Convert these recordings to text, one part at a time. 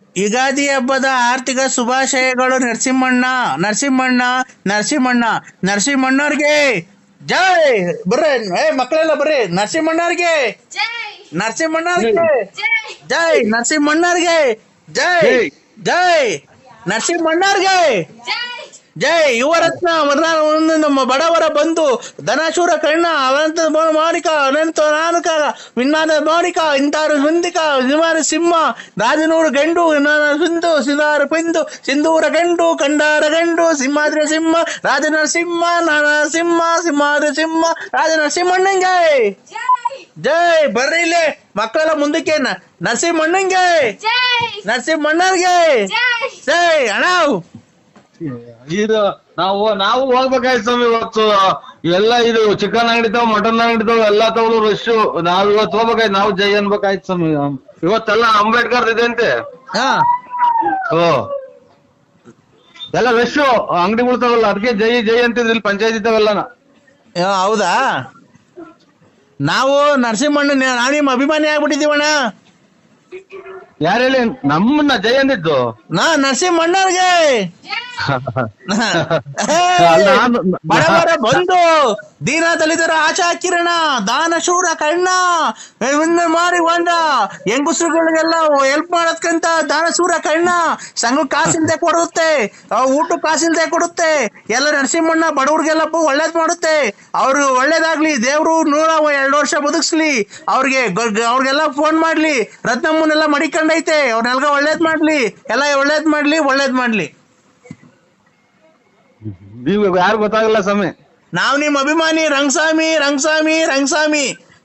ಯುಗಾದಿ ಹಬ್ಬದ ಆರ್ಥಿಕ ಶುಭಾಶಯಗಳು ನರಸಿಂಹಣ್ಣ ನರಸಿಂಹಣ್ಣ ನರಸಿಂಹಣ್ಣ ನರಸಿಂಹಣ್ಣವ್ರಿಗೆ ಜೈ ಬರ್ರಿ ಏ ಮಕ್ಕಳೆಲ್ಲ ಬರ್ರಿ ನರಸಿಂಹಣ್ಣವ್ರಿಗೆ ನರಸಿಂಹಣ್ಣವ್ರಿಗೆ ಜೈ ನರಸಿಂಹಣ್ಣವ್ರಿಗೆ ಜೈ ಜೈ ನರಸಿಂಹಣ್ಣವ್ರಿಗೆ ಜೈ ಯುವರತ್ನ ಮರ್ನಾಳ ಒಂದು ನಮ್ಮ ಬಡವರ ಬಂಧು ಧನಶೂರ ಕರ್ಣ ಅನಂತ ಮಾಣಿಕ ಅನಂತ ನಾನಕ ವಿನ್ನಾದ ಮಾಣಿಕ ಇಂತಾರು ಮುಂದಿಕ ನಿವಾರ ಸಿಂಹ ರಾಜನೂರು ಗಂಡು ವಿನ್ನಾದ ಸಿಂಧು ಸಿಂಧಾರ ಪಿಂದು ಸಿಂಧೂರ ಗಂಡು ಕಂಡಾರ ಗಂಡು ಸಿಂಹಾದ್ರಿ ಸಿಂಹ ರಾಜನ ಸಿಂಹ ನಾನ ಸಿಂಹ ಸಿಂಹಾದ್ರಿ ಸಿಂಹ ರಾಜನ ಸಿಂಹಣ್ಣಂಗೆ ಜೈ ಬರ್ರಿ ಇಲ್ಲಿ ಮಕ್ಕಳೆಲ್ಲ ಮುಂದಕ್ಕೆ ನ- ನರಸಿಂಹಣ್ಣಂಗೆ ನರಸಿಂಹಣ್ಣವ್ರಿಗೆ ಜೈ ಅಣ್ಣ ಇದು ನಾವು ನಾವು ಹೋಗ್ಬೇಕಾಯ್ತು ಸ್ವಾಮಿ ಇವತ್ತು ಎಲ್ಲ ಇದು ಚಿಕನ್ ಅಂಗಡಿ ತಾವ್ ಮಟನ್ ಅಂಗಡಿ ತಾವ್ ಎಲ್ಲಾ ತಗೊಳ್ಳೋ ರಶ್ ನಾವ್ ಇವತ್ತು ಹೋಗ್ಬೇಕಾಯ್ತು ನಾವು ಜೈ ಅನ್ಬೇಕಾಯ್ತು ಸ್ವಾಮಿ ಇವತ್ತೆಲ್ಲ ಅಂಬೇಡ್ಕರ್ ಇದೆ ಅಂತೆ ಹಾ ಓ ಎಲ್ಲ ರಶ್ ಅಂಗಡಿಗಳು ತಾವಲ್ಲ ಅದಕ್ಕೆ ಜೈ ಜೈ ಅಂತಿದ್ರು ಇಲ್ಲಿ ಪಂಚಾಯತ್ ಇದ್ದಾವೆಲ್ಲನ ಯಾ, ಹೌದಾ ನಾವು ನರಸಿಂಹಣ್ಣ ನಾನು ನಿಮ್ಮ ಅಭಿಮಾನಿ ಆಗ್ಬಿಟ್ಟಿದೀವಣ್ಣ ಯಾರು ಹೇಳಿ ನಮ್ಮನ್ನ ಜೈ ಅಂದಿದ್ದು ನಾ ನರಸಿಂಹಣ್ಣವ್ರಿಗೆ ಅಲ್ಲ, ನಾನು- ಬಡವರ ಬಂಧು ದೀನ ದಲಿತರ ಆಶಾ ಕಿರಣ ದಾನ ಶೂರ ಕರ್ಣ ಇವ್ನ ಮಾರಿ ಒಂದ ಹೆಂಗುಸ್ರುಗಳಿಗೆಲ್ಲ ಹೆಲ್ಪ್ ಮಾಡೋದ್ಕಂತ ದಾನ ಶೂರ ಕರ್ಣ ಸಂಘ ಕಾಸಿಲ್ದೆ ಕೊಡುತ್ತೆ ಆ, ಊಟ ಕಾಸಿಲ್ದೆ ಕೊಡುತ್ತೆ ಎಲ್ಲ ನರಸಿಂಹಣ್ಣ ಬಡವ್ರಿಗೆಲ್ಲ ಬ- ಒಳ್ಳೇದ್ ಮಾಡುತ್ತೆ ಅವ್ರು ಒಳ್ಳೇದಾಗ್ಲಿ ದೇವ್ರು ನೂರ ಎರಡು ವರ್ಷ ಬದುಕ್ಸ್ಲಿ ಅವ್ರಿಗೆ ಗ- ಗ- ಅವ್ರಿಗೆಲ್ಲ ಫೋನ್ ಮಾಡ್ಲಿ ರತ್ನಮ್ಮನೆಲ್ಲ ಮಡಿಕೊಂಡೈತೆ ಅವ್ರನ್ನೆಲ್ಗ ಒಳ್ಳೇದ್ ಮಾಡ್ಲಿ ಎಲ್ಲ ಒಳ್ಳೇದ್ ಮಾಡ್ಲಿ ಒಳ್ಳೇದ್ ಮಾಡ್ಲಿ ನೀವು ಯಾರು ಗೊತ್ತಾಗಲ್ಲ ಸ್ವಾಮಿ ನಾವ್ ನಿಮ್ ಅಭಿಮಾನಿ ರಂಗಸ್ವಾಮಿ ರಂಗಸ್ವಾಮಿ ರಂಗಸ್ವಾಮಿ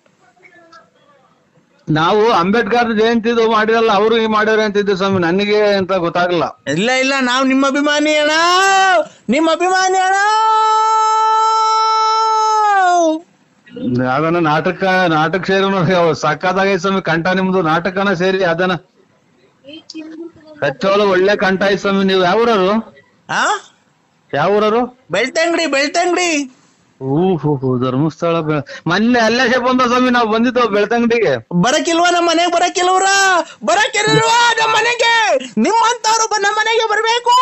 ನಾವು ಅಂಬೇಡ್ಕರ್ ಜಯಂತಿದು ಮಾಡಿರಲ್ಲ ಅವರು ಮಾಡ್ಯಾರ ಅಂತಿದ್ದು ಸ್ವಾಮಿ ನನಗೆ ಅಂತ ಗೊತ್ತಾಗಲ್ಲ ಇಲ್ಲ ಇಲ್ಲ ನಾವ್ ನಿಮ್ಮ ಅಭಿಮಾನಿ ಅಣ್ಣ ನಿಮ್ಮ ಅಭಿಮಾನಿ ಅಣ್ಣ ಅದನ್ನ ನಾಟಕ ನಾಟಕ ಸೇರಿ ನೋಡಿ ಸಕ್ಕತ್ತಾಗೈತೆ ಸ್ವಾಮಿ ಕಂಠ ನಿಮ್ದು ನಾಟಕನ ಸೇರಿ ಅದನ್ನ ಕಚ್ಚೋಳ ಒಳ್ಳೆ ಕಂಠ ಐತ್ ಸ್ವಾಮಿ ನೀವು ಯಾವೂರರು ಆ ಯಾವೂರರು ಬೆಳ್ತಂಗಡಿ ಬೆಳ್ತಂಗಡಿ ಹೂ ಧರ್ಮಸ್ಥಳ ಬೆ- ಮೊನ್ನೆ ಅಲ್ಲೇ ಬಂದ ಸ್ವಾಮಿ ನಾವು ಬಂದಿದ್ದು ಬೆಳ್ತಂಗಡಿಗೆ ಬರಕಿಲ್ವಾ ನಮ್ಮ ಮನೆಗೆ ಬರಕಿಲ್ವ್ರ ಬರಕಿಲ್ವಾ ನಮ್ಮ ಮನೆಗೆ ನಿಮ್ಮಂತವ್ರು ಬ- ನಮ್ಮ ಮನೆಗೆ ಬರ್ಬೇಕು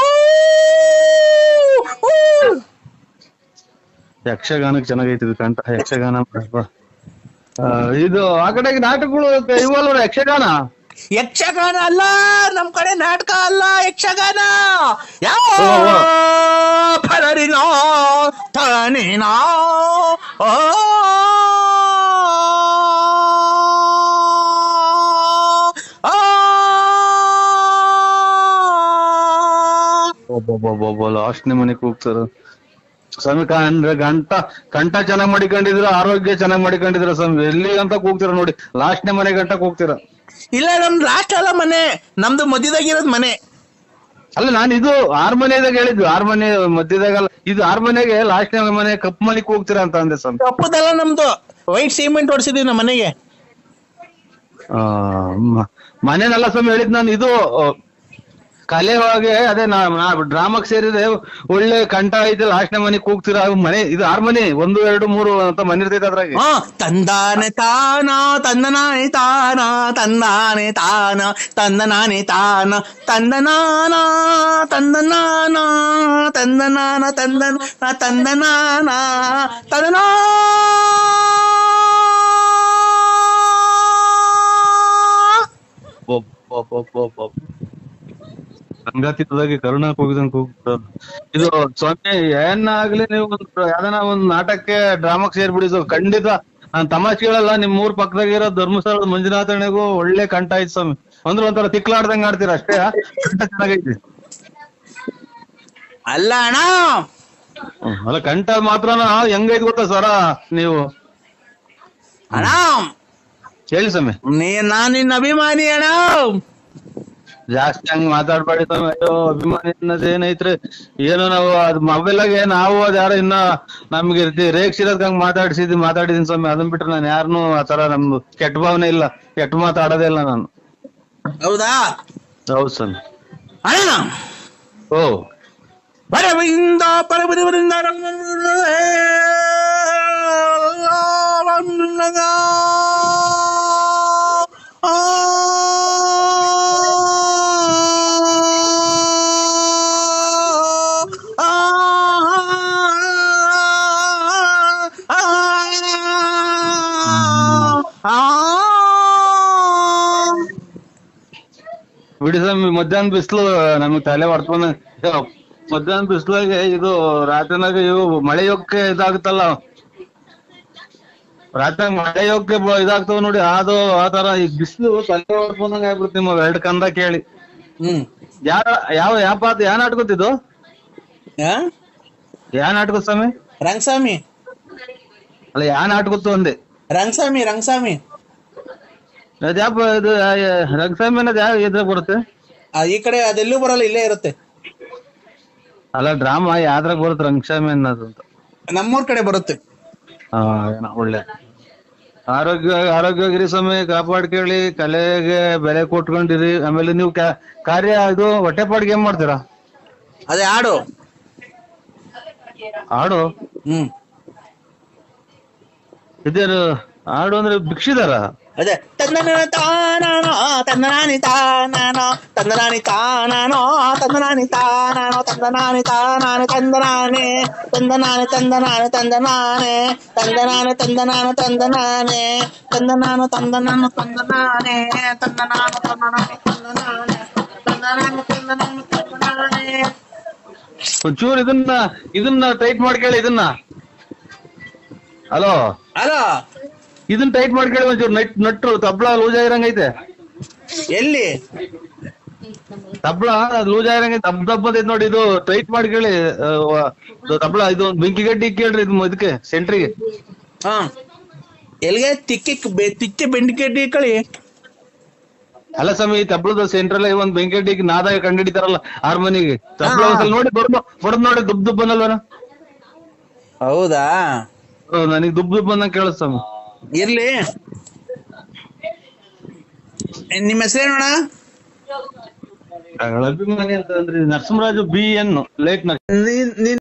ಯಕ್ಷಗಾನಕ್ಕೆ ಚೆನ್ನಾಗೈತಿ ಇದು ಕಂಠ ಯಕ್ಷಗಾನ ಆ, ಇದು ಆ ಕಡೆಗೆ ನಾಟಕಗಳು ಇವಲ್ವ ಯಕ್ಷಗಾನ ಯಕ್ಷಗಾನ ಅಲ್ಲ ನಮ್ ಕಡೆ ನಾಟಕ ಅಲ್ಲ ಯಕ್ಷಗಾನ ಯಾವ ಓ, ಓ. ಫಲರಿನ ತನಿನ ಓ ಆ. ಒಬ್ಬೊಬ್ಬೊಬ್ಬೊಬ್ಬ ಲಾಸ್ಟ್ನೇ ಮನೆಗೆ ಹೋಗ್ತಾರ ಸ್ವಾಮಿ ಕ- ಅಂದ್ರೆ ಗಂಟ ಕಂಠ ಚೆನ್ನಾಗ್ ಮಾಡಿಕೊಂಡಿದ್ರ ಆರೋಗ್ಯ ಚೆನ್ನಾಗ್ ಮಾಡಿಕೊಂಡಿದ್ರ ಸ್ವಾಮಿ ಎಲ್ಲಿ ಅಂತ ಕೂಗ್ತೀರ ನೋಡಿ ಲಾಸ್ಟ್ನೇ ಮನೆ ಗಂಟ ಕೂಗ್ತೀರ ಇಲ್ಲ ನಮ್ದು ಲಾಸ್ಟ್ ಅಲ್ಲ ಮನೆ ನಮ್ದು ಮಧ್ಯದಾಗಿರೋದ್ ಮನೆ ಅಲ್ಲ ನಾನು ಇದು ಆರ್ ಮನೆದಾಗ ಹೇಳಿದ್ದು ಆರ್ ಮನೆ ಮಧ್ಯದಾಗಲ್ಲ ಇದು ಆರ್ ಮನೆಗೆ ಲಾಸ್ಟ್ನೇ ಮನೆ ಕಪ್ ಮನೆಗೆ ಹೋಗ್ತೀರಾ ಅಂತ ಅಂದೆ ಸ್ವಾಮಿ ತಪ್ಪದಲ್ಲ ನಮ್ದು ವೈಟ್ ಸಿಮೆಂಟ್ ಹೊಡ್ಸಿದೀವಿ ನಮ್ಮ ಮನೆಗೆ ಆ, ಮ- ಮನೆನಲ್ಲ ಸ್ವಾಮಿ ಹೇಳಿದ್ ನಾನು ಇದು ಆ, ಕಲೆ ಒಳಗೆ ಅದೇ ನಾ ಡ್ರಾಮಕ್ ಸೇರಿದೆ ಒಳ್ಳೆ ಕಂಠ ಐತೆ ಲಾಸ್ಟ್ನೇ ಮನೆ ಕೂಗ್ತೀರಾ ಅವು ಮನೆ ಇದು ಆರ್ ಮನೆ ಒಂದು ಎರಡು ಮೂರು ಅಂತ ಮನೆ ಇರ್ತೈತೆ ಅದ್ರಾಗೆ ಹಾ ತಂದಾನೆ ತಾನ ತಂದನಾನೆ ತಾನ ತಂದಾನೆ ತಾನ ತಂದನಾನೆ ತಾನ ತಂದನಾನ ತಂದನಾನ ತಂದನಾನ ತಂದನ ತಂದನಾನ ತಂದನಾ ಸಂಗಾತಿದಾಗಿ ಕರುಣಾ ಕೂಗಿದಂಗ್ ಕೂಗ್ತಾರ ಇದು ಸ್ವಾಮಿ ಏನಾಗ್ಲಿ ನೀವು ಒಂದು ಯಾವ್ದಾನ ಒಂದ್ ನಾಟಕಕ್ಕೆ ಡ್ರಾಮಾಕ್ ಸೇರ್ಬಿಡಿದು ಖಂಡಿತ ನಾನ್ ತಮಾಷೆ ಹೇಳಲ್ಲ ನಿಮ್ ಊರ್ ಪಕ್ಕದಾಗಿರೋ ಧರ್ಮಸ್ಥಳದ ಮಂಜುನಾಥನಿಗೂ ಒಳ್ಳೆ ಕಂಠ ಐತ್ ಸ್ವಾಮಿ ಅಂದ್ರೆ ಒಂಥರ ತಿಕ್ಲಾಡ್ದಂಗ್ ಆಡ್ತೀರ ಅಷ್ಟೇ ಕಂಠ ಚೆನ್ನಾಗೈತಿ ಅಲ್ಲ ಅಣ್ಣ ಹ್ಮ್. ಅಲ್ಲ ಕಂಠ ಮಾತ್ರ ಹೆಂಗೈತ್ ಗೊತ್ತಾ ಸ್ವರ ನೀವು ಅಣ್ಣ ಹೇಳಿ ಸ್ವಾಮಿ ನೀ ನಾನ್ ನಿನ್ನ ಅಭಿಮಾನಿ ಅಣ್ಣ ಜಾಸ್ತಿ ಹಂಗ್ ಮಾತಾಡ್ಬೇಡಿ ಸ್ವಾಮಿ ಅಯ್ಯೋ ಅಭಿಮಾನಿ ಅನ್ನೋದ್ ಏನೈತ್ರಿ ಏನೋ ನಾವು ಅದ್ ಮೊಬೈಲಾಗೆ ನಾವು ಅದ್ ಯಾರೋ ಇನ್ನ ನಮ್ಗೆ ಇರ್ತಿ ರೇಗ್ಸಿರೋದ್ ಹಂಗ್ ಮಾತಾಡ್ಸಿದ್ವಿ ಮಾತಾಡಿದೀನಿ ಸ್ವಾಮಿ ಅದನ್ ಬಿಟ್ರೆ ನಾನು ಯಾರನ್ನು ಆತರ ನಮ್ದು ಕೆಟ್ಟ ಭಾವನೆ ಇಲ್ಲ ಕೆಟ್ಟ ಮಾತಾಡೋದೇ ಇಲ್ಲ ನಾನು ಹೌದಾ ಹೌದ್ ಸ್ವಾಮಿ ಅಣ್ಣ ಓ ಪರವಿಂದ ಪರವಿಂದ ಆ ಬಿಡಿ ಸ್ವಾಮಿ ಮಧ್ಯಾಹ್ನ ಬಿಸಿಲು ನಮಗ್ ತಲೆ ಹೊಡ್ಕೊಂಡ್ ಮಧ್ಯಾಹ್ನ ಬಿಸಿಲಾಗೆ ಇದು ರಾತ್ರಿನಾಗ ಇವು ಮಳೆ ಯೋಗಕ್ಕೆ ಇದಾಗುತ್ತಲ್ಲ ರಾತ್ರಿ ಮಳೆ ಯೋಗಕ್ಕೆ ಬ- ಇದಾಗ್ತಾವ ನೋಡಿ ಅದು ಆ ತರ ಈ ಬಿಸಿಲು ತಲೆ ಹೊಡ್ಕೊಂಡಂಗ ಆಗ್ಬಿಡುತ್ತೆ ನಿಮ್ಮ ಎರಡ್ ಕಂದ ಕೇಳಿ ಹ್ಮ್ ಯಾರ ಯಾವ ಯಾವ ಪಾತ ಯಾ ನಾಟಕತ್ತಿದ್ದು ಆ? ಯಾ ನಾಟಕ ಸ್ವಾಮಿ ರಂಗಸ್ವಾಮಿ ಅಲ್ಲ ಯಾ ನಾಟಕತ್ತು ಅಂದೆ ರಂಗಸ್ವಾಮಿ ರಂಗಸ್ವಾಮಿ ಅದ್ಯಾಪ ಇದು ರಂಗಸ್ವಾಮಿ ಅನ್ನೋದು ಯಾವ ಇದ್ರಾಗ ಬರುತ್ತೆ ಆ, ಈ ಕಡೆ ಅದೆಲ್ಲೂ ಬರಲ್ಲ ಇಲ್ಲೇ ಇರುತ್ತೆ ಅಲ್ಲ ಡ್ರಾಮಾ ಯಾವ್ದ್ರಾಗ ಬರುತ್ತೆ ರಂಗಸ್ವಾಮಿ ಅನ್ನೋದು ಅಂತ ನಮ್ಮೂರ್ ಕಡೆ ಬರುತ್ತೆ ಹಾ ಏನೋ ಒಳ್ಳೆ ಆರೋಗ್ಯ ಆರೋಗ್ಯಗಿರಿ ಸ್ವಾಮಿ ಕಾಪಾಡ್ಕೊಳ್ಳಿ ಕಲೆಗೆ ಬೆಲೆ ಕೊಟ್ಕೊಂಡಿರಿ ಆಮೇಲೆ ನೀವು ಕ್ಯಾ- ಕಾರ್ಯ ಇದು ಹೊಟ್ಟೆಪಾಡಿಗೆ ಏನ್ ಮಾಡ್ತೀರಾ ಅದೇ ಹಾಡು ಹಾಡು ಹ್ಮ್ ಇದೇನು ಹಾಡು ಅಂದ್ರೆ ಭಿಕ್ಷಿದಾರ ಅದೇ ತಂದನ ತಾನಾನೋ ತಂದನಾನಿ ತಾನಾನೋ ತಂದನಾನಿ ತಾನಾನೋ ತಂದನಾನಿ ತಾನಾನೋ ತಂದನಾನಿ ತಾನಾನೆ ತಂದನಾನೆ ತಂದನಾನೆ ತಂದನಾನೆ ತಂದನಾನೆ ತಂದನಾನೆ ತಂದನಾನು ತಂದನಾನೆ ತಂದನಾನು ತಂದನಾನು ತಂದನಾನೆ ತಂದನಾನು ತಂದನಾನು ತಂದನಾನೆ ತಂದನಾನು ತಂದನಾನು ತಂದನಾನೆ ಒಂಚೂರು ಇದನ್ನ ಇದನ್ನ ಟೈಟ್ ಮಾಡ್ಕೊಳ್ಳಿ ಇದನ್ನ ಹಲೋ ಅಲೋ ಇದನ್ನ ಟೈಟ್ ಮಾಡ್ಕೊಳ್ಳಿ ಒಂಚೂರು ನಟ್ ನಟ್ರು ತಬ್ಲ ಲೂಸ್ ಆಗಿರಂಗೈತೆ ಎಲ್ಲಿ ತಬ್ಲ ಲೂಸ್ ಆಗಿರಂಗೈತೆ ದಬ್ ದಬ್ ಅಂತೈತೆ ನೋಡಿ ಇದು ಟೈಟ್ ಮಾಡ್ಕೊಳ್ಳಿ ಆ, ವ- ಇದು ತಬ್ಲ ಇದು ಒಂದ್ ಬೆಂಕಿ ಗಡ್ಡಿ ಕೇಳ್ರಿ ಇದು ಇದಕ್ಕೆ ಸೆಂಟ್ರಿಗೆ ಹಾ ಎಲ್ಲಿಗೆ ತಿಕ್ಕಿ ಬೆ- ತಿಕ್ಕಿ ಬೆಂಡಿಕೆಡ್ಡಿ ಕಳಿ ಅಲ್ಲ ಸ್ವಾಮಿ ಈ ತಬ್ಲದ ಸೆಂಟ್ರಲ್ ಒಂದ್ ಬೆಂಕಿ ಗಡ್ಡಿಗೆ ನಾದಾಗ ಕಂಡಿಡಿತಾರಲ್ಲ ಹಾರ್ಮೋನಿಗೆ ತಬ್ಲ ಹಾ. ಒಂದ್ಸಲ ನೋಡಿ ಬಡ್ದು ಬಡ್ದು ನೋಡಿ ದುಬ್ ದುಬ್ ಅನ್ನಲ್ವನ ಹೌದಾ ನನಗೆ ದುಬ್ ದುಬ್ ಅನ್ನಂಗ್ ಕೇಳಿಸ್ ಸ್ವಾಮಿ ಇರ್ಲಿ ನಿಮ್ಮ ಹೆಸರೇನೋಣ ಅಭಿಮಾನಿ ಅಂತ ಅಂದ್ರೆ ನರಸಿಂಹರಾಜು ಬಿ ಎನ್ ಲೇಟ್ ನೀನ್ ನೀನ್